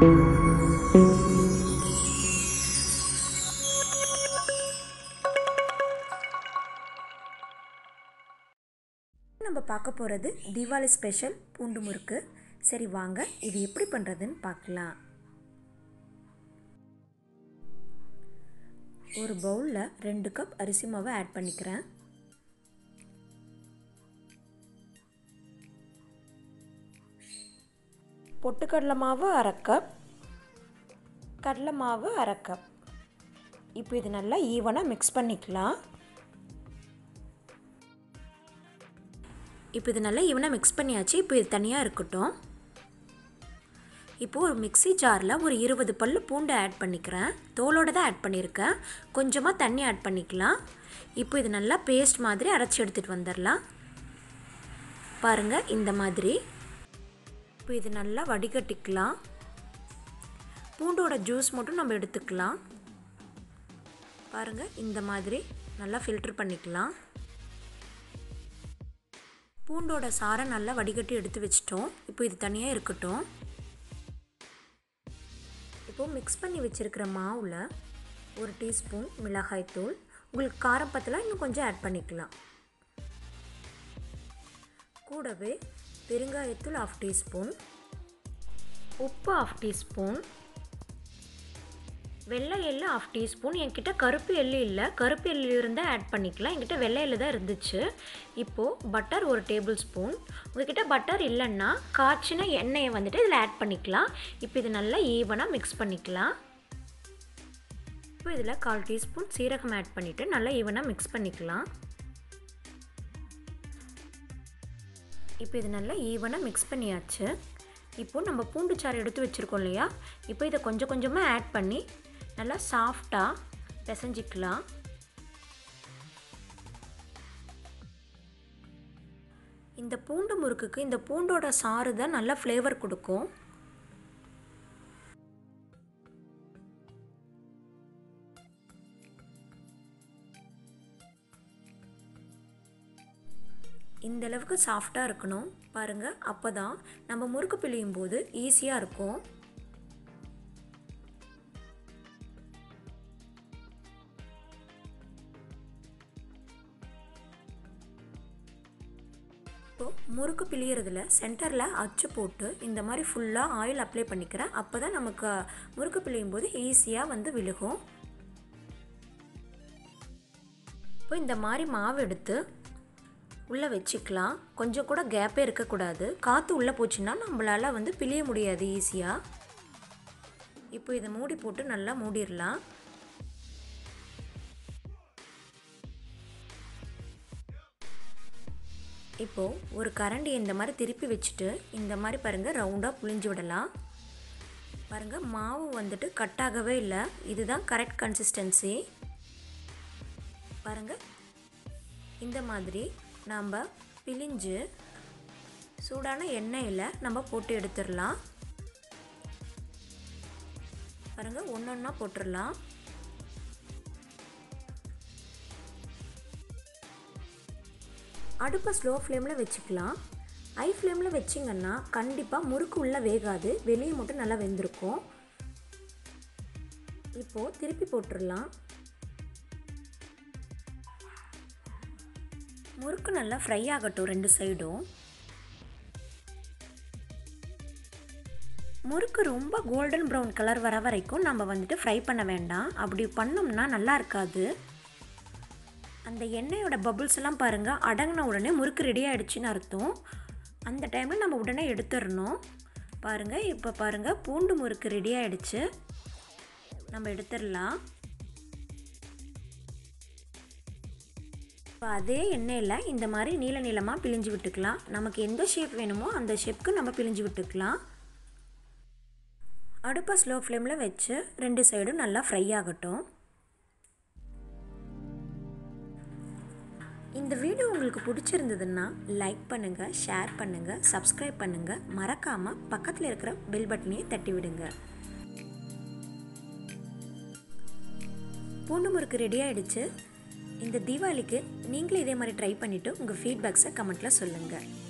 நம்ம பார்க்க போகிறது தீபாவளி ஸ்பெஷல் பூண்டு முறுக்கு சரி வாங்க இது எப்படி பண்ணுறதுன்னு பார்க்கலாம் ஒரு பவுலில் ரெண்டு கப் அரிசி மாவை ஆட் பண்ணிக்கிறேன் பொட்டுக்கடலை மாவு அரை கப் கடலை மாவு அரை கப் இப்போ இது நல்லா ஈவனாக மிக்ஸ் பண்ணிக்கலாம் இப்போ இது நல்லா ஈவனாக மிக்ஸ் பண்ணியாச்சு இப்போ இது தனியாக இருக்கட்டும் இப்போது ஒரு மிக்சி ஜாரில் ஒரு இருபது பல் பூண்டு ஆட் பண்ணிக்கிறேன் தோலோடு தான் ஆட் பண்ணியிருக்கேன் கொஞ்சமாக தண்ணி ஆட் பண்ணிக்கலாம் இப்போ இது நல்லா பேஸ்ட் மாதிரி அரைச்சி எடுத்துகிட்டு வந்துடலாம் பாருங்கள் இந்த மாதிரி இப்போ இது நல்லா வடிகட்டிக்கலாம் பூண்டோட ஜூஸ் மட்டும் நம்ம எடுத்துக்கலாம் பாருங்கள் இந்த மாதிரி நல்லா ஃபில்ட்ரு பண்ணிக்கலாம் பூண்டோட சாரை நல்லா வடிகட்டி எடுத்து வச்சிட்டோம் இப்போ இது தனியாக இருக்கட்டும் இப்போது மிக்ஸ் பண்ணி வச்சுருக்கிற மாவில் ஒரு டீஸ்பூன் மிளகாய்த்தூள் உங்களுக்கு காரம் பத்தலாம் இன்னும் கொஞ்சம் ஆட் பண்ணிக்கலாம் கூடவே பெருங்காயத்தூள் ஆஃப் டீஸ்பூன் உப்பு ஆஃப் டீஸ்பூன் வெள்ளை எள்ளு ஆஃப் டீஸ்பூன் என்கிட்ட கருப்பு எள்ளு இல்லை கருப்பு எள்ளு இருந்தால் ஆட் பண்ணிக்கலாம் என்கிட்ட வெள்ளை எள்ளு தான் இருந்துச்சு இப்போது பட்டர் ஒரு டேபிள் ஸ்பூன் உங்ககிட்ட பட்டர் இல்லைன்னா காய்ச்சின எண்ணெயை வந்துட்டு இதில் ஆட் பண்ணிக்கலாம் இப்போ இது நல்லா ஈவனாக மிக்ஸ் பண்ணிக்கலாம் இப்போ இதில் கால் டீஸ்பூன் சீரகம் ஆட் பண்ணிவிட்டு நல்லா ஈவனாக மிக்ஸ் பண்ணிக்கலாம் இப்போ இது நல்லா ஈவனாக மிக்ஸ் பண்ணியாச்சு இப்போது நம்ம பூண்டு சாறு எடுத்து வச்சுருக்கோம் இல்லையா இப்போ இதை கொஞ்சம் கொஞ்சமாக ஆட் பண்ணி நல்லா சாஃப்டாக பிசைஞ்சிக்கலாம் இந்த பூண்டு முறுக்குக்கு இந்த பூண்டோட சாறு தான் நல்லா ஃப்ளேவர் கொடுக்கும் இந்த அளவுக்கு சாஃப்டாக இருக்கணும் பாருங்கள் அப்போ தான் நம்ம முறுக்கு பிழியும் போது ஈஸியாக இருக்கும் இப்போது முறுக்கு பிழியறதுல சென்டரில் அச்சு போட்டு இந்த மாதிரி ஃபுல்லாக ஆயில் அப்ளை பண்ணிக்கிறேன் அப்போ தான் நமக்கு முறுக்கு பிழியும் போது ஈஸியாக வந்து விழுகும் இப்போ இந்த மாதிரி மாவு எடுத்து உள்ளே வச்சுக்கலாம் கொஞ்சம் கூட கேப்பே இருக்கக்கூடாது காற்று உள்ளே போச்சுன்னா நம்மளால் வந்து பிழிய முடியாது ஈஸியாக இப்போ இதை மூடி போட்டு நல்லா மூடிடலாம் இப்போது ஒரு கரண்டி இந்த மாதிரி திருப்பி வச்சுட்டு இந்த மாதிரி பாருங்கள் ரவுண்டாக புளிஞ்சு விடலாம் பாருங்கள் மாவு வந்துட்டு கட்டாகவே இல்லை இதுதான் கரெக்ட் கன்சிஸ்டன்சி பாருங்கள் இந்த மாதிரி நாம் பிழிஞ்சு சூடான எண்ணெயில் நம்ம போட்டு எடுத்துடலாம் பாருங்கள் ஒன்று ஒன்றா போட்டுடலாம் அடுப்பை ஸ்லோ ஃப்ளேமில் வச்சுக்கலாம் ஹை ஃப்ளேமில் வச்சிங்கன்னா கண்டிப்பாக முறுக்கு உள்ளே வேகாது வெளியே மட்டும் நல்லா வெந்திருக்கும் இப்போது திருப்பி போட்டுடலாம் முறுக்கு நல்லா ஃப்ரை ஆகட்டும் ரெண்டு சைடும் முறுக்கு ரொம்ப கோல்டன் ப்ரௌன் கலர் வர வரைக்கும் நம்ம வந்துட்டு ஃப்ரை பண்ண வேண்டாம் அப்படி பண்ணோம்னா நல்லா இருக்காது அந்த எண்ணெயோட பபுள்ஸ் எல்லாம் பாருங்கள் அடங்கின உடனே முறுக்கு ரெடி ஆகிடுச்சின்னு அர்த்தம் அந்த டைமில் நம்ம உடனே எடுத்துடணும் பாருங்கள் இப்போ பாருங்கள் பூண்டு முறுக்கு ரெடி ஆகிடுச்சு நம்ம எடுத்துடலாம் இப்போ அதே எண்ணெயில் இந்த மாதிரி நீல நீளமாக பிழிஞ்சு விட்டுக்கலாம் நமக்கு எந்த ஷேப் வேணுமோ அந்த ஷேப்க்கு நம்ம பிழிஞ்சு விட்டுக்கலாம் அடுப்பை ஸ்லோ ஃப்ளேமில் வச்சு ரெண்டு சைடும் நல்லா ஃப்ரை ஆகட்டும் இந்த வீடியோ உங்களுக்கு பிடிச்சிருந்ததுன்னா லைக் பண்ணுங்கள் ஷேர் பண்ணுங்கள் சப்ஸ்கிரைப் பண்ணுங்கள் மறக்காமல் பக்கத்தில் இருக்கிற பெல் பட்டனையும் தட்டி விடுங்க பூண்டு முறுக்கு ரெடி ஆகிடுச்சு இந்த தீபாவளிக்கு நீங்களும் இதே மாதிரி ட்ரை பண்ணிவிட்டு உங்கள் ஃபீட்பேக்ஸை கமெண்ட்டில் சொல்லுங்கள்